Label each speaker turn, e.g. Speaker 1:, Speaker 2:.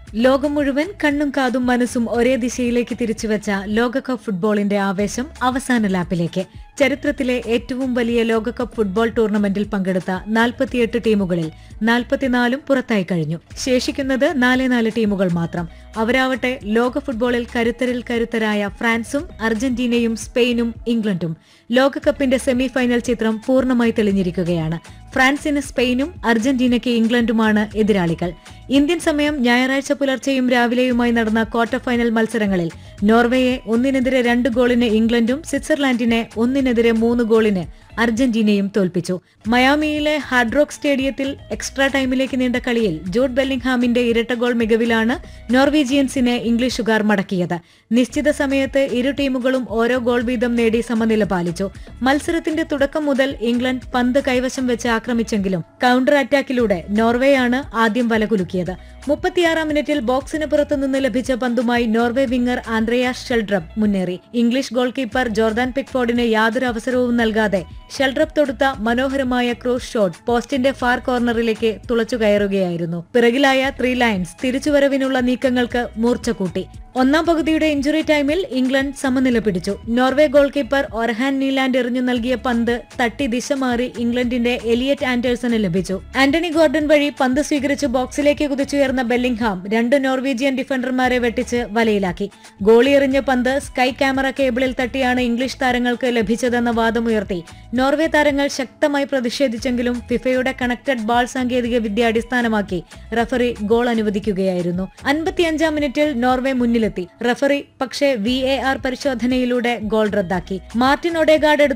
Speaker 1: ലോകം മുഴുവൻ കണ്ണും കാതും മനസ്സും ഒരേ ദിശയിലേക്ക് തിരിച്ചുവെച്ച ലോകകപ്പ് ഫുട്ബോളിന്റെ ആവേശം അവസാന ലാപ്പിലേക്ക് ചരിത്രത്തിലെ ഏറ്റവും വലിയ ലോകകപ്പ് ഫുട്ബോൾ ടൂർണമെന്റിൽ പങ്കെടുത്ത നാൽപ്പത്തിയെട്ട് ടീമുകളിൽ നാൽപ്പത്തിനാലും പുറത്തായി കഴിഞ്ഞു ശേഷിക്കുന്നത് നാല് നാല് ടീമുകൾ മാത്രം അവരാവട്ടെ ലോക ഫുട്ബോളിൽ കരുത്തരിൽ കരുത്തരായ ഫ്രാൻസും അർജന്റീനയും സ്പെയിനും ഇംഗ്ലണ്ടും ലോകകപ്പിന്റെ സെമി ഫൈനൽ ചിത്രം പൂർണ്ണമായി തെളിഞ്ഞിരിക്കുകയാണ് ഫ്രാൻസിന് സ്പെയിനും അർജന്റീനയ്ക്ക് ഇംഗ്ലണ്ടുമാണ് എതിരാളികൾ ഇന്ത്യൻ സമയം ഞായറാഴ്ച പുലർച്ചെയും രാവിലെയുമായി നടന്ന ക്വാർട്ടർ ഫൈനൽ മത്സരങ്ങളിൽ നോർവേയെ ഒന്നിനെതിരെ രണ്ട് ഗോളിന് ഇംഗ്ലണ്ടും സ്വിറ്റ്സർലാൻഡിനെ ഒന്നിനെതിരെ മൂന്ന് ഗോളിന് അർജന്റീനയും തോൽപ്പിച്ചു മയാമിയിലെ ഹാർഡ്രോക്ക് സ്റ്റേഡിയത്തിൽ എക്സ്ട്രാ ടൈമിലേക്ക് നീണ്ട കളിയിൽ ജൂഡ് ബെല്ലിംഗ്ഹാമിന്റെ ഇരട്ട ഗോൾ മികവിലാണ് നോർവീജിയൻസിനെ ഇംഗ്ലീഷുകാർ മടക്കിയത് നിശ്ചിത സമയത്ത് ഇരു ടീമുകളും ഓരോ ഗോൾ വീതം നേടി സമനില പാലിച്ചു മത്സരത്തിന്റെ തുടക്കം മുതൽ ഇംഗ്ലണ്ട് പന്ത് കൈവശം വെച്ച് ആക്രമിച്ചെങ്കിലും കൗണ്ടർ അറ്റാക്കിലൂടെ നോർവേയാണ് ആദ്യം വലകുലുക്കിയത് മുപ്പത്തിയാറാം മിനിറ്റിൽ ബോക്സിന് പുറത്തുനിന്ന് ലഭിച്ച പന്തുമായി നോർവേ വിംഗർ ആന്ത്രയാ ഷെൽഡ്രബ് മുന്നേറി ഇംഗ്ലീഷ് ഗോൾ കീപ്പർ ജോർദാൻ പിക്ഫോർഡിന് യാതൊരു അവസരവും നൽകാതെ ഷെൽഡ്രബ് തൊടുത്ത മനോഹരമായ ക്രോസ് ഷോട്ട് പോസ്റ്റിന്റെ ഫാർ കോർണറിലേക്ക് തുളച്ചു കയറുകയായിരുന്നു പിറകിലായ ത്രീ ലൈൻസ് തിരിച്ചുവരവിനുള്ള നീക്കങ്ങൾക്ക് മൂർച്ച കൂട്ടി ഒന്നാം പകുതിയുടെ ഇഞ്ചുറി ടൈമിൽ ഇംഗ്ലണ്ട് സമനില പിടിച്ചു Norway goalkeeper Orjan Nyland എറിഞ്ഞു നൽകിയ പന്ത് തട്ടി ദിശ മാറി ഇംഗ്ലണ്ടിന്റെ എലിയറ്റ് ആൻഡേഴ്സന് ലഭിച്ചു ആന്റണി ഗോർഡൻ വഴി പന്ത് സ്വീകരിച്ച് ബോക്സിലേക്ക് കുതിച്ചുയർന്ന ബെല്ലിംഗ്ഹാം രണ്ട് നോർവീജിയൻ ഡിഫൻഡർമാരെ വെട്ടിച്ച് വലയിലാക്കി ഗോളി എറിഞ്ഞ പന്ത് സ്കൈ ക്യാമറ കേബിളിൽ തട്ടിയാണ് ഇംഗ്ലീഷ് താരങ്ങൾക്ക് ലഭിച്ചതെന്ന വാദമുയർത്തി നോർവേ താരങ്ങൾ ശക്തമായി പ്രതിഷേധിച്ചെങ്കിലും ഫിഫയുടെ കണക്റ്റഡ് ബാൾ സാങ്കേതിക വിദ്യ അടിസ്ഥാനമാക്കി റഫറി ഗോൾ അനുവദിക്കുകയായിരുന്നു അൻപത്തിയഞ്ചാം മിനിറ്റിൽ നോർവേ മുന്നിലെത്തി റഫറി പക്ഷേ വി എ ആർ പരിശോധനയിലൂടെ ഗോൾ റദ്ദാക്കി മാർട്ടിൻ ഒഡേഗാർഡ്